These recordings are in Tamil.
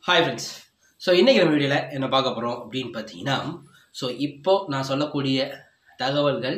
ஹாய் ஃப்ரெண்ட்ஸ் ஸோ இன்றைக்கி நம்ம வீடியோவில் என்ன பார்க்க போகிறோம் அப்படின்னு பார்த்தீங்கன்னா ஸோ இப்போ நான் சொல்லக்கூடிய தகவல்கள்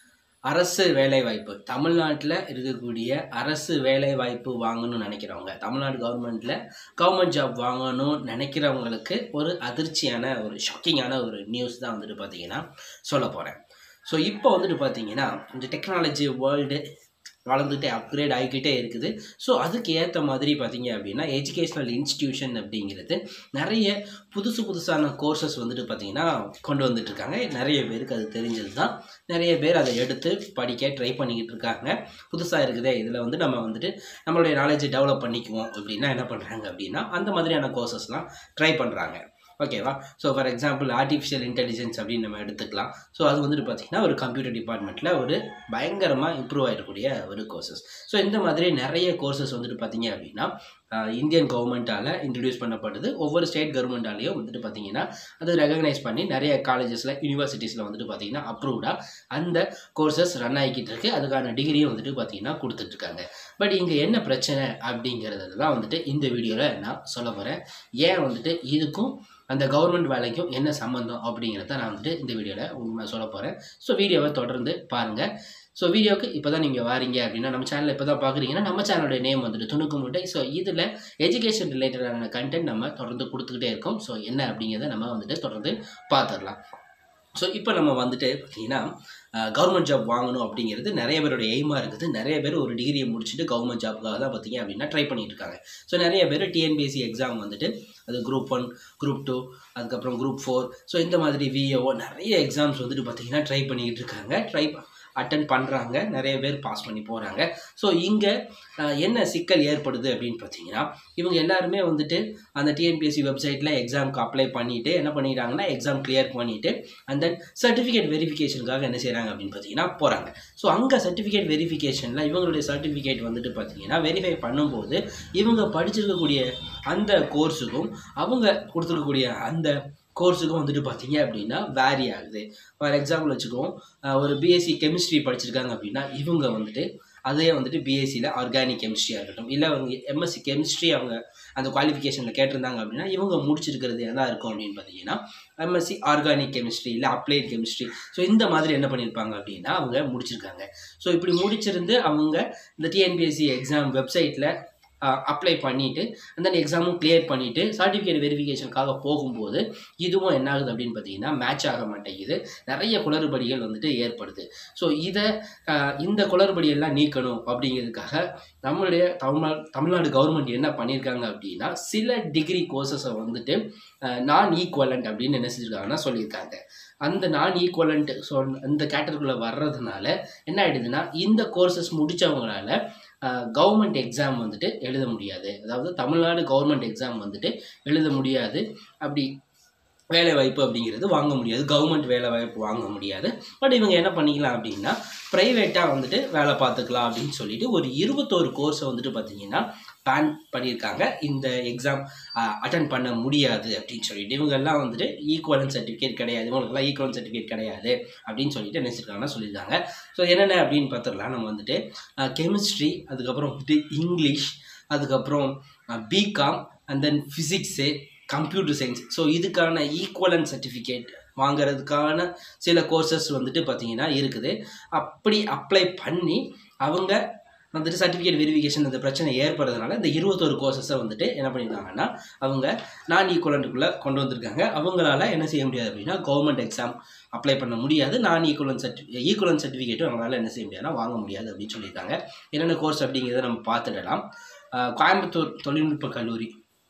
அரசு வேலைவாய்ப்பு தமிழ்நாட்டில் இருக்கக்கூடிய அரசு வேலைவாய்ப்பு வாங்கணும்னு நினைக்கிறவங்க தமிழ்நாடு கவர்மெண்ட்டில் கவர்மெண்ட் ஜாப் வாங்கணும்னு நினைக்கிறவங்களுக்கு ஒரு அதிர்ச்சியான ஒரு ஷாக்கிங்கான ஒரு நியூஸ் தான் வந்துட்டு பார்த்தீங்கன்னா சொல்ல போகிறேன் ஸோ இப்போ வந்துட்டு பார்த்தீங்கன்னா இந்த டெக்னாலஜி வேர்ல்டு வளர்ந்துட்டே அப்கிரேட் ஆகிக்கிட்டே இருக்குது ஸோ அதுக்கு ஏற்ற மாதிரி பார்த்தீங்க அப்படின்னா எஜுகேஷ்னல் இன்ஸ்டிடியூஷன் அப்படிங்கிறது நிறைய புதுசு புதுசான கோர்சஸ் வந்துட்டு பார்த்தீங்கன்னா கொண்டு வந்துட்டு இருக்காங்க நிறைய பேருக்கு அது தெரிஞ்சது தான் நிறைய பேர் அதை எடுத்து படிக்க ட்ரை பண்ணிக்கிட்டு இருக்காங்க புதுசாக இருக்குதே இதில் வந்து நம்ம வந்துட்டு நம்மளுடைய நாலேஜை டெவலப் பண்ணிக்குவோம் அப்படின்னா என்ன பண்ணுறாங்க அப்படின்னா அந்த மாதிரியான கோர்சஸ்லாம் ட்ரை பண்ணுறாங்க ஓகேவா so for example artificial intelligence அப்படின்னு நம்ம எடுத்துக்கலாம் ஸோ அது வந்துட்டு பார்த்திங்கன்னா ஒரு கம்ப்யூட்டர் டிபார்ட்மெண்ட்டில் ஒரு பயங்கரமாக இம்ப்ரூவ் ஆகிருக்கக்கூடிய ஒரு கோர்சஸ் ஸோ இந்த மாதிரி நிறைய கோர்சஸ் வந்துட்டு பார்த்தீங்க அப்படின்னா இந்தியன் கவர்மெண்ட்டால் இன்ட்ரடியூஸ் பண்ணப்படுது ஒவ்வொரு ஸ்டேட் கவர்மெண்ட்டாலேயும் வந்துட்டு பார்த்தீங்கன்னா அது ரெகக்னைஸ் பண்ணி நிறைய காலேஜஸில் யூனிவர்சிட்டிஸில் வந்துட்டு பார்த்தீங்கன்னா அப்ரூவ்டாக அந்த கோர்சஸ் ரன் ஆகிக்கிட்டு இருக்கு அதுக்கான டிகிரியும் வந்துட்டு பார்த்தீங்கன்னா கொடுத்துட்ருக்காங்க பட் இங்கே என்ன பிரச்சனை அப்படிங்கிறது தான் வந்துட்டு இந்த வீடியோவில் நான் சொல்ல போகிறேன் ஏன் வந்துட்டு இதுக்கும் அந்த கவர்மெண்ட் வேலைக்கும் என்ன சம்மந்தம் அப்படிங்கிறத நான் வந்துட்டு இந்த வீடியோவில் உண்மை சொல்ல போகிறேன் ஸோ வீடியோவை தொடர்ந்து பாருங்கள் ஸோ வீடியோக்கு இப்போ தான் நீங்கள் வாரீங்க அப்படின்னா நம்ம சேனலில் இப்போ தான் பார்க்குறீங்கன்னா நம்ம சேனலோட நேம் வந்துட்டு துணுக்கு முட்டை ஸோ இதில் எஜுகேஷன் ரிலேட்டடான கண்டென்ட் நம்ம தொடர்ந்து கொடுத்துக்கிட்டே இருக்கோம் ஸோ என்ன அப்படிங்கிறத நம்ம வந்துட்டு தொடர்ந்து பார்த்துடலாம் ஸோ இப்போ நம்ம வந்துட்டு பார்த்தீங்கன்னா கவர்மெண்ட் ஜாப் வாங்கணும் அப்படிங்கிறது நிறைய பேரோட எய்மாக இருக்குது நிறைய பேர் ஒரு டிகிரியை முடிச்சுட்டு கவர்மெண்ட் ஜாப்புக்காக தான் பார்த்தீங்க அப்படின்னா ட்ரை பண்ணிட்டு இருக்காங்க ஸோ நிறைய பேர் டிஎன்பிஎஸ்சி எக்ஸாம் வந்துட்டு அது குரூப் ஒன் குரூப் டூ அதுக்கப்புறம் குரூப் ஃபோர் ஸோ இந்த மாதிரி விஏஓ நிறைய எக்ஸாம்ஸ் வந்துட்டு பார்த்தீங்கன்னா ட்ரை பண்ணிக்கிட்டு இருக்காங்க ட்ரை அட்டன் பண்ணுறாங்க நிறைய பேர் பாஸ் பண்ணி போகிறாங்க ஸோ இங்கே என்ன சிக்கல் ஏற்படுது அப்படின்னு பார்த்தீங்கன்னா இவங்க எல்லாருமே வந்துட்டு அந்த டிஎன்பிஎஸ்சி வெப்சைட்டில் எக்ஸாமுக்கு அப்ளை பண்ணிவிட்டு என்ன பண்ணிட்டாங்கன்னா எக்ஸாம் கிளியர் பண்ணிவிட்டு அண்ட் தென் சர்டிஃபிகேட் வெரிஃபிகேஷனுக்காக என்ன செய்கிறாங்க அப்படின்னு பார்த்தீங்கன்னா போகிறாங்க ஸோ அங்கே சர்டிஃபிகேட் வெரிஃபிகேஷனில் இவங்களுடைய சர்டிஃபிகேட் வந்துட்டு பார்த்தீங்கன்னா வெரிஃபை பண்ணும்போது இவங்க படிச்சிருக்கக்கூடிய அந்த கோர்ஸுக்கும் அவங்க கொடுத்துருக்கக்கூடிய அந்த கோர்ஸுக்கும் வந்துட்டு பார்த்தீங்க அப்படின்னா வேரி ஆகுது ஃபார் எக்ஸாம்பிள் வச்சுக்குவோம் ஒரு பிஎஸ்சி கெமிஸ்ட்ரி படிச்சிருக்காங்க அப்படின்னா இவங்க வந்துட்டு அதே வந்துட்டு பிஎஸ்சியில் ஆர்கானிக் கெமிஸ்ட்ரியாக இருக்கட்டும் இல்லை அவங்க எம்எஸ்சி கெமிஸ்ட்ரி அவங்க அந்த குவாலிஃபிகேஷனில் கேட்டிருந்தாங்க அப்படின்னா இவங்க முடிச்சிருக்கிறது என்ன இருக்கும் அப்படின்னு பார்த்தீங்கன்னா எம்எஸ்சி ஆர்கானிக் கெமிஸ்ட்ரி இல்லை அப்ளைட் கெமிஸ்ட்ரி ஸோ இந்த மாதிரி என்ன பண்ணியிருப்பாங்க அப்படின்னா அவங்க முடிச்சிருக்காங்க ஸோ இப்படி முடிச்சிருந்து அவங்க இந்த டிஎன்பிஎஸ்சி எக்ஸாம் வெப்சைட்டில் அப்ளை பண்ணிவிட்டு அந்த எக்ஸாமும் கிளியர் பண்ணிவிட்டு சர்டிஃபிகேட் வெரிஃபிகேஷனுக்காக போகும்போது இதுவும் என்ன ஆகுது அப்படின்னு பார்த்தீங்கன்னா மேட்ச் ஆக மாட்டேங்குது நிறைய குளறுபடிகள் வந்துட்டு ஏற்படுது ஸோ இதை இந்த குளறுபடியெல்லாம் நீக்கணும் அப்படிங்கிறதுக்காக நம்மளுடைய தமிழ்நாடு தமிழ்நாடு கவர்மெண்ட் என்ன பண்ணியிருக்காங்க அப்படின்னா சில டிகிரி கோர்சஸை வந்துட்டு நான் ஈக்குவலண்ட் அப்படின்னு என்ன செஞ்சுருக்காங்கன்னா சொல்லியிருக்காங்க அந்த நான் ஈக்குவலண்ட் ஸோ அந்த கேட்டகரிக்குள்ளே வர்றதுனால என்ன ஆகிடுதுன்னா இந்த கோர்சஸ் முடித்தவங்களால கவர்மெண்ட் எக்ஸாம் வந்துட்டு எழுத முடியாது அதாவது தமிழ்நாடு கவர்மெண்ட் எக்ஸாம் வந்துட்டு எழுத முடியாது அப்படி வேலை வாய்ப்பு அப்படிங்கிறது வாங்க முடியாது கவர்மெண்ட் வேலை வாய்ப்பு வாங்க முடியாது பட் இவங்க என்ன பண்ணிக்கலாம் அப்படின்னா ப்ரைவேட்டாக வந்துட்டு வேலை பார்த்துக்கலாம் அப்படின்னு சொல்லிட்டு ஒரு இருபத்தோரு கோர்ஸை வந்துட்டு பார்த்தீங்கன்னா பேன் பண்ணியிருக்காங்க இந்த எக்ஸாம் அட்டன் பண்ண முடியாது அப்படின்னு சொல்லிட்டு இவங்கெல்லாம் வந்துட்டு ஈக்குவலன் சர்டிஃபிகேட் கிடையாது இவங்களுக்குலாம் ஈக்குவலன் சர்டிஃபிகேட் கிடையாது அப்படின்னு சொல்லிட்டு என்ன செஞ்சிருக்காங்கன்னா சொல்லியிருக்காங்க ஸோ என்னென்ன அப்படின்னு பார்த்துடலாம் நம்ம வந்துட்டு கெமிஸ்ட்ரி அதுக்கப்புறம் வந்துட்டு இங்கிலீஷ் அதுக்கப்புறம் BCom and then physics computer science so இதுக்கான ஈக்குவலன் சர்டிஃபிகேட் வாங்கிறதுக்கான சில கோர்சஸ் வந்துட்டு பார்த்தீங்கன்னா இருக்குது அப்படி அப்ளை பண்ணி அவங்க வந்துட்டு சர்டிஃபிகேட் வெரிஃபிகேஷன் அந்த பிரச்சனை ஏற்படுறதுனால இந்த இருபத்தோரு கோர்சஸை வந்துட்டு என்ன பண்ணியிருக்காங்கன்னா அவங்க நான் ஈக்குவலண்ட்டுக்குள்ளே கொண்டு வந்திருக்காங்க அவங்களால என்ன செய்ய முடியாது அப்படின்னா கவர்மெண்ட் எக்ஸாம் அப்ளை பண்ண முடியாது நான் ஈக்குவலன் சர்டி ஈக்குவலன் சர்டிஃபிகேட்டும் அவங்களால என்ன செய்ய முடியாதுன்னா வாங்க முடியாது அப்படின்னு சொல்லியிருக்காங்க என்னென்ன கோர்ஸ் அப்படிங்கிறத நம்ம பார்த்துடலாம் கோயம்புத்தூர் தொழில்நுட்ப கல்லூரி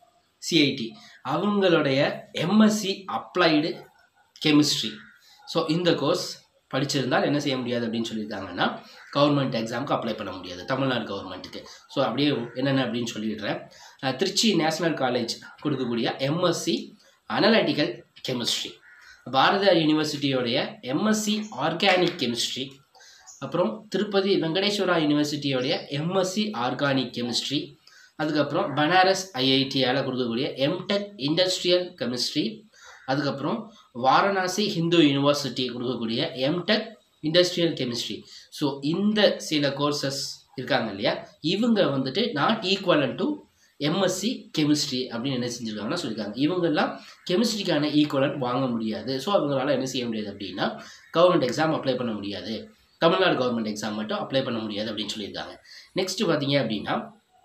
சிஐடி அவங்களுடைய எம்எஸ்சி அப்ளைடு கெமிஸ்ட்ரி ஸோ இந்த கோர்ஸ் படிச்சிருந்தால் என்ன செய்ய முடியாது அப்படின்னு சொல்லியிருக்காங்கன்னா கவர்மெண்ட் எக்ஸாமுக்கு அப்ளை பண்ண முடியாது தமிழ்நாடு கவர்மெண்ட்டுக்கு ஸோ அப்படியே என்னென்ன அப்படின்னு சொல்லிடுறேன் திருச்சி நேஷ்னல் காலேஜ் கொடுக்கக்கூடிய எம்எஸ்சி அனலிட்டிக்கல் கெமிஸ்ட்ரி பாரதியார் யூனிவர்சிட்டியோடைய எம்எஸ்சி ஆர்கானிக் கெமிஸ்ட்ரி அப்புறம் திருப்பதி வெங்கடேஸ்வரா யூனிவர்சிட்டியோடைய எம்எஸ்சி ஆர்கானிக் கெமிஸ்ட்ரி அதுக்கப்புறம் பனாரஸ் ஐஐடியால் கொடுக்கக்கூடிய எம்டெக் இண்டஸ்ட்ரியல் கெமிஸ்ட்ரி அதுக்கப்புறம் வாரணாசி ஹிந்து யூனிவர்சிட்டி கொடுக்கக்கூடிய எம்டெக் இண்டஸ்ட்ரியல் கெமிஸ்ட்ரி ஸோ இந்த சில கோர்சஸ் இருக்காங்க இல்லையா இவங்க வந்துட்டு not equivalent to MSc chemistry அப்படின்னு என்ன செஞ்சுருக்காங்கன்னா சொல்லியிருக்காங்க இவங்கெல்லாம் கெமிஸ்ட்ரிக்கான ஈக்குவலன்ட் வாங்க முடியாது ஸோ அவங்களால என்ன செய்ய முடியாது அப்படின்னா கவர்மெண்ட் எக்ஸாம் அப்ளை பண்ண முடியாது தமிழ்நாடு கவர்மெண்ட் எக்ஸாம் மட்டும் அப்ளை பண்ண முடியாது அப்படின்னு சொல்லியிருக்காங்க நெக்ஸ்ட்டு பார்த்தீங்க அப்படின்னா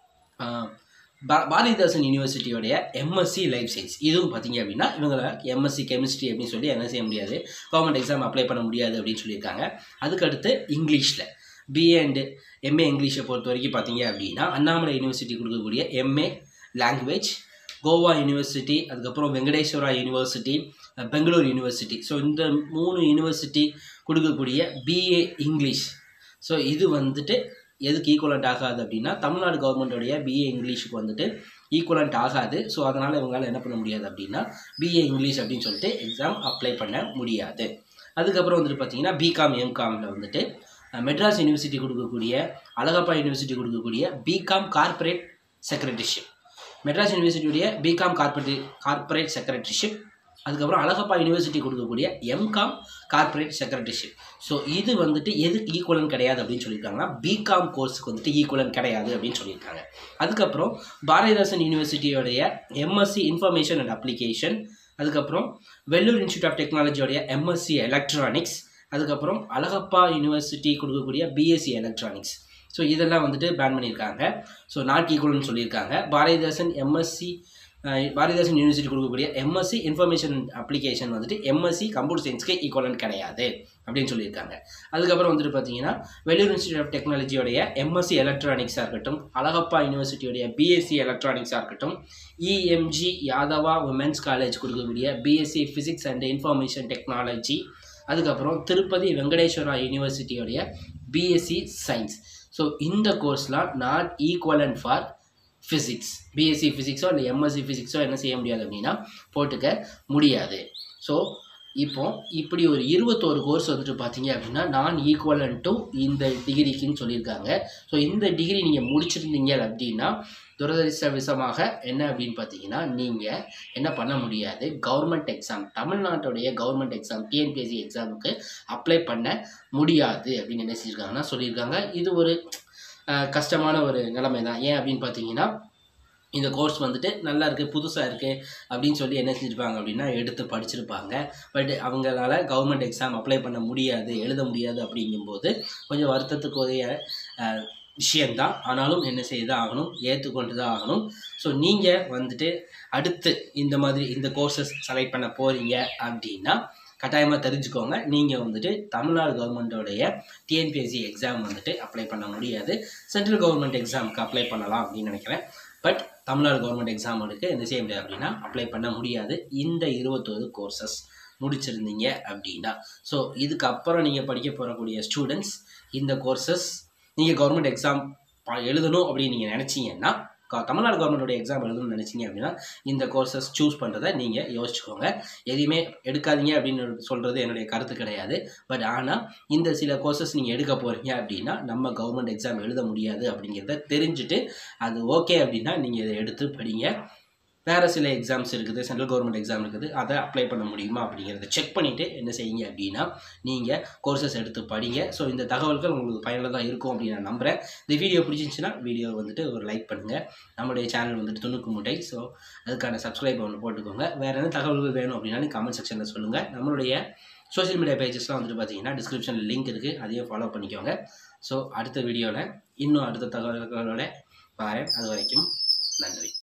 ஆஹ், பா- பாரதிதாசன் யூனிவர்சிட்டியோடைய எம்எஸ்சி லைஃப் சயின்ஸ் இதுவும் பார்த்தீங்க அப்படின்னா இவங்களை எம்எஸ்சி கெமிஸ்ட்ரி அப்படின்னு சொல்லி என்ன செய்ய முடியாது கவர்மெண்ட் எக்ஸாம் அப்ளை பண்ண முடியாது அப்படின்னு சொல்லியிருக்காங்க அதுக்கடுத்து இங்கிலீஷில் பிஏ அண்டு எம்ஏ இங்கிலீஷை பொறுத்த வரைக்கும் பார்த்தீங்க அப்படின்னா அண்ணாமலை யூனிவர்சிட்டி கொடுக்கக்கூடிய எம்ஏ லாங்குவேஜ் கோவா யூனிவர்சிட்டி அதுக்கப்புறம் வெங்கடேஸ்வரா யூனிவர்சிட்டி அஹ், பெங்களூர் யூனிவர்சிட்டி ஸோ இந்த மூணு யூனிவர்சிட்டி கொடுக்கக்கூடிய பிஏ இங்கிலீஷ் ஸோ இது வந்துட்டு எதுக்கு ஈக்குவலண்ட் ஆகாது அப்படின்னா தமிழ்நாடு கவர்மெண்ட்டோடைய பிஏ இங்கிலீஷுக்கு வந்துட்டு ஈக்குவலண்ட் ஆகாது ஸோ அதனால் இவங்களால என்ன பண்ண முடியாது அப்படின்னா பிஏ இங்கிலீஷ் அப்படின்னு சொல்லிட்டு எக்ஸாம் அப்ளை பண்ண முடியாது அதுக்கப்புறம் வந்துட்டு பார்த்தீங்கன்னா பிகாம் எம்காமில் வந்துட்டு அஹ், மெட்ராஸ் யூனிவர்சிட்டி கொடுக்கக்கூடிய அழகப்பா யூனிவர்சிட்டி கொடுக்கக்கூடிய பிகாம் கார்ப்பரேட் செக்ரட்டரிஷிப் மெட்ராஸ் யூனிவர்சிட்டியுடைய பிகாம் கார்பரேட் கார்ப்பரேட் செக்ரட்டரிஷிப் அதுக்கப்புறம் அழகப்பா யூனிவர்சிட்டி கொடுக்கக்கூடிய எம்காம் கார்ப்பரேட் செக்ரட்டரிஷிப் ஸோ இது வந்துட்டு எதுக்கு ஈக்குவலன் கிடையாது அப்படின்னு சொல்லியிருக்காங்கன்னா பிகாம் கோர்ஸுக்கு வந்துட்டு ஈக்குவலன் கிடையாது அப்படின்னு சொல்லியிருக்காங்க அதுக்கப்புறம் பாரதிதாசன் யூனிவர்சிட்டியோடைய எம்எஸ்சி இன்ஃபர்மேஷன் அண்ட் அப்ளிகேஷன் அதுக்கப்புறம் வெள்ளூர் இன்ஸ்டியூட் ஆஃப் டெக்னாலஜியோடைய எம்எஸ்சி எலக்ட்ரானிக்ஸ் அதுக்கப்புறம் அழகப்பா யூனிவர்சிட்டி கொடுக்கக்கூடிய பிஎஸ்சி எலக்ட்ரானிக்ஸ் ஸோ இதெல்லாம் வந்துட்டு பேன் பண்ணியிருக்காங்க ஸோ நாட் ஈக்குவல்னு சொல்லியிருக்காங்க பாரதிதாசன் எம்எஸ்சி பாரதிதாசன் யூனிவர்சிட்டி கொடுக்கக்கூடிய எம்எஸ்சி இன்ஃபர்மேஷன் அப்ளிகேஷன் வந்துட்டு எம்எஸ்சி கம்ப்யூட்டர் சயின்ஸ்க்கு ஈக்குவலன் கிடையாது அப்படின்னு சொல்லியிருக்காங்க அதுக்கப்புறம் வந்துட்டு பார்த்தீங்கன்னா வெள்ளூர் இன்ஸ்டியூட் ஆஃப் டெக்னாலஜியோடைய எம்எஸ்சி எலக்ட்ரானிக்ஸாக இருக்கட்டும் அழகப்பா யூனிவர்சிட்டியோடைய பிஎஸ்சி எலக்ட்ரானிக்ஸாக இருக்கட்டும் இஎம்ஜி யாதவா உமன்ஸ் காலேஜ் கொடுக்கக்கூடிய BSc physics and information technology அதுக்கப்புறம் திருப்பதி வெங்கடேஸ்வரா யூனிவர்சிட்டியோடைய பிஎஸ்சி சயின்ஸ் ஸோ இந்த கோர்ஸ்லாம் not equivalent for physics BSc ஃபிசிக்ஸோ இல்லை எம்எஸ்சி ஃபிசிக்ஸோ என்ன செய்ய முடியாது அப்படின்னா போட்டுக்க முடியாது ஸோ இப்போ இப்படி ஒரு இருபத்தோரு கோர்ஸ் வந்துட்டு பார்த்தீங்க அப்படின்னா நான் ஈக்குவலன் டு இந்த டிகிரிக்குன்னு சொல்லியிருக்காங்க ஸோ இந்த டிகிரி நீங்கள் முடிச்சிருந்தீங்க அப்படின்னா துரதிருஷ்டவசமாக என்ன அப்படின்னு பார்த்தீங்கன்னா நீங்கள் என்ன பண்ண முடியாது கவர்மெண்ட் எக்ஸாம் தமிழ்நாட்டுடைய கவர்மெண்ட் எக்ஸாம் டிஎன்பிஎஸ்சி எக்ஸாமுக்கு அப்ளை பண்ண முடியாது அப்படின்னு என்ன செஞ்சுருக்காங்கன்னா சொல்லியிருக்காங்க இது ஒரு அஹ், கஷ்டமான ஒரு நிலைமை தான் ஏன் அப்படின்னு பார்த்தீங்கன்னா இந்த கோர்ஸ் வந்துட்டு நல்லா இருக்குது புதுசாக இருக்குது அப்படின்னு சொல்லி என்ன செஞ்சுருப்பாங்க அப்படின்னா எடுத்து படிச்சிருப்பாங்க பட் அவங்களால கவர்மெண்ட் எக்ஸாம் அப்ளை பண்ண முடியாது எழுத முடியாது அப்படிங்கும்போது கொஞ்சம் வருத்தத்துக்குரிய அஹ், விஷயம்தான் ஆனாலும் என்ன செய்து தான் ஆகணும் ஏற்றுக்கொண்டு தான் ஆகணும் ஸோ நீங்கள் வந்துட்டு அடுத்து இந்த மாதிரி இந்த கோர்சஸ் செலக்ட் பண்ண போகிறீங்க அப்படின்னா கட்டாயமாக தெரிஞ்சுக்கோங்க நீங்கள் வந்துட்டு தமிழ்நாடு கவர்மெண்ட்டோடைய டிஎன்பிஎஸ்சி எக்ஸாம் வந்துட்டு அப்ளை பண்ண முடியாது சென்ட்ரல் கவர்மெண்ட் எக்ஸாமுக்கு அப்ளை பண்ணலாம் அப்படின்னு நினைக்கிறேன் பட் தமிழ்நாடு கவர்மெண்ட் எக்ஸாமுக்கு என்ன செய்ய முடியாது அப்படின்னா அப்ளை பண்ண முடியாது இந்த இருபத்தொரு கோர்சஸ் முடிச்சிருந்தீங்க அப்படின்னா ஸோ இதுக்கப்புறம் நீங்கள் படிக்க போகக்கூடிய ஸ்டூடெண்ட்ஸ் இந்த கோர்சஸ் நீங்கள் கவர்மெண்ட் எக்ஸாம் எழுதணும் அப்படின்னு நீங்கள் நினச்சிங்கன்னா க- தமிழ்நாடு கவர்மெண்டோட எக்ஸாம் எழுதணும்னு நினச்சிங்க அப்படின்னா இந்த கோர்சஸ் சூஸ் பண்ணுறதை நீங்கள் யோசிச்சுக்கோங்க எதையுமே எடுக்காதீங்க அப்படின்னு சொல்கிறது என்னுடைய கருத்து கிடையாது பட் ஆனால் இந்த சில கோர்சஸ் நீங்கள் எடுக்க போகிறீங்க அப்படின்னா நம்ம கவர்மெண்ட் எக்ஸாம் எழுத முடியாது அப்படிங்கிறத தெரிஞ்சுட்டு அது ஓகே அப்படின்னா நீங்கள் இதை எடுத்து படிங்க வேறு சில எக்ஸாம்ஸ் இருக்குது சென்ட்ரல் கவர்மெண்ட் எக்ஸாம் இருக்குது அதை அப்ளை பண்ண முடியுமா அப்படிங்கிறத செக் பண்ணிவிட்டு என்ன செய்யுங்க அப்படின்னா நீங்கள் கோர்சஸ் எடுத்து படிங்க ஸோ இந்த தகவல்கள் உங்களுக்கு பயனுள்ளதாக இருக்கும் அப்படின்னு நான் நம்புகிறேன் இந்த வீடியோ பிடிச்சிருந்துச்சுன்னா வீடியோ வந்துட்டு ஒரு லைக் பண்ணுங்கள் நம்மளுடைய சேனல் வந்துட்டு துணுக்கு முட்டை ஸோ அதுக்கான சப்ஸ்கிரைப் ஒன்று போட்டுக்கோங்க வேறு என்ன தகவல்கள் வேணும் அப்படின்னாலும் கமெண்ட் செக்ஷனில் சொல்லுங்கள் நம்மளுடைய சோஷியல் மீடியா பேஜஸ்லாம் வந்துட்டு பார்த்தீங்கன்னா டிஸ்கிரிப்ஷனில் லிங்க் இருக்குது அதையும் ஃபாலோ பண்ணிக்கோங்க ஸோ அடுத்த வீடியோவில் இன்னும் அடுத்த தகவல்களோட வரேன் அது வரைக்கும் நன்றி